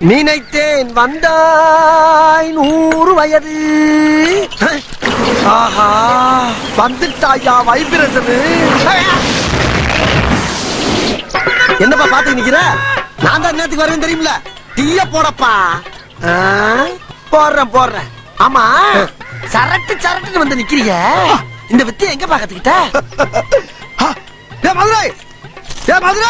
நினைத்தேன் வந்தாய் நூறு வயது ஆஹா வந்துட்டாயா வைப்ரேஷனு என்னப்பா பாத்து நிக்கிற நான் தான் நேத்துக்கு வரேன் தெரியுமில டீய போடப்பா ஆ, போடுறேன் போடுறேன் ஆமா சரட்டு சரட்டுன்னு வந்து நிக்கிறீங்க இந்த வித்தியை எங்க பாக்கத்துக்கிட்ட ஏ மதுரை ஏ மதுரை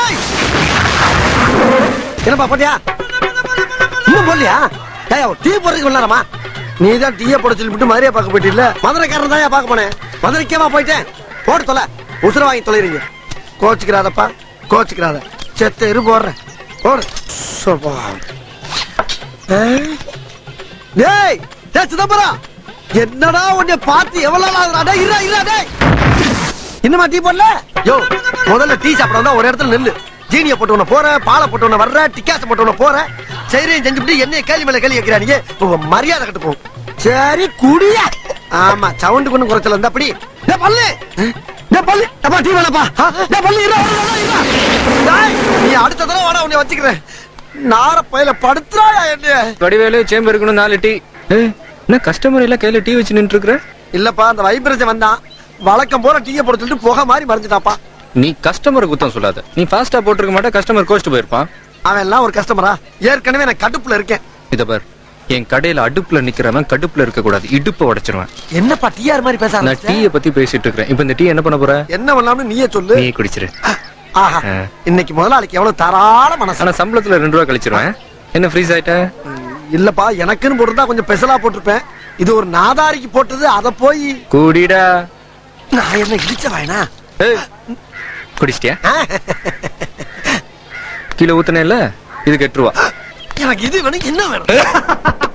என்னப்பா போட்டியா இன்னும் போடலையா ஏய் டீ போடுறதுக்கு வரலாமா நீ தான் டீயை போட சொல்லிவிட்டு மதுரையை பார்க்க போயிட்டில்ல மதுரைக்காரன் தான் பார்க்க போனேன் மதுரைக்கேவா போயிட்டேன் போட்டு தொலை உசுர வாங்கி தொலைறீங்க கோச்சுக்கிறாதப்பா கோச்சுக்கிறாத செத்த இரு போடுறேன் போடு சோப்பா. ஆ? டேய் டேய் சிதம்பரம் என்னடா உன்னை பார்த்து எவ்வளவு நாள் ஆகுதுடா? டேய், இருடா, இருடா, டேய். இன்னுமா டீ போடல யோ முதல்ல டீ சாப்பிட வந்தா ஒரு இடத்துல நில்லு ஜீனிய போட்டு உன போற பாலை போட்டு உன வர்ற டிக்காச போட்டு உன போற சரியும் செஞ்சுட்டு என்னைய கேள்வி மேல கேள்வி கேட்கிறானீங்க உங்க மரியாதை கட்டு போகும் சரி குடியா ஆமா சவுண்டு கொண்டு குறைச்சல இருந்தா அப்படி டேய் பல்லு டேய் பல்லு அப்பா டீ வேணப்பா டேய் பல்லு இரு, இரு, இரு, இரு. டேய், நீ அடுத்த தடவை வாடா உன்னை வச்சுக்கிறேன் நார பையில படுத்துறாயா என்ன வடிவேலு சேம்பு இருக்கணும் நாலு டீ ஏய், என்ன கஸ்டமர் எல்லாம் கையில டீ வச்சு நின்று இருக்கிற இல்லப்பா அந்த வைப்ரேஷன் வந்தான் வழக்கம் போல டீயை போட சொல்லிட்டு புகை மாதிரி மறைஞ்சிட்டாப்பா நீ கஸ்டமர் குத்தம் சொல்லாத நீ ஃபாஸ்டா போட்டிருக்க மாட்டே கஸ்டமர் கோச்சிட்டு போயிருப்பான் அவன் எல்லாம் ஒரு கஸ்டமரா ஏற்கனவே நான் கடுப்புல இருக்கேன் இத பார் என் கடையில அடுப்புல நிக்கிறவன் கடுப்புல இருக்க கூடாது இடுப்ப உடைச்சிருவேன் என்னப்பா டிஆர் மாதிரி பேச நான் ஆரம்பிச்சிட்ட? டீய பத்தி பேசிட்டு இருக்கிறேன் இப்ப இந்த டீ என்ன பண்ண போற என்ன பண்ணலாம்னு நீயே சொல்லு நீ குடிச்சிரு ஆஹா ஆ. இன்னைக்கு முதலாளிக்கு எவ்வளவு தாராள மனசு ஆனா சம்பளத்துல ரெண்டு ரூபா கழிச்சிருவேன் என்ன ஃப்ரீஸ் ஆயிட்ட இல்லப்பா எனக்குன்னு போட்டுருந்தா கொஞ்சம் பெசலா போட்டிருப்பேன் இது ஒரு நாதாரிக்கு போட்டது அத போய் கூடிடா நான் என்ன இடிச்ச வாயனா ஏய், குடிச்சிட்டியா கீழே ஊத்துனேல இதுக்கு எட்டு ரூபா எனக்கு இது வேணும் என்ன வேணும்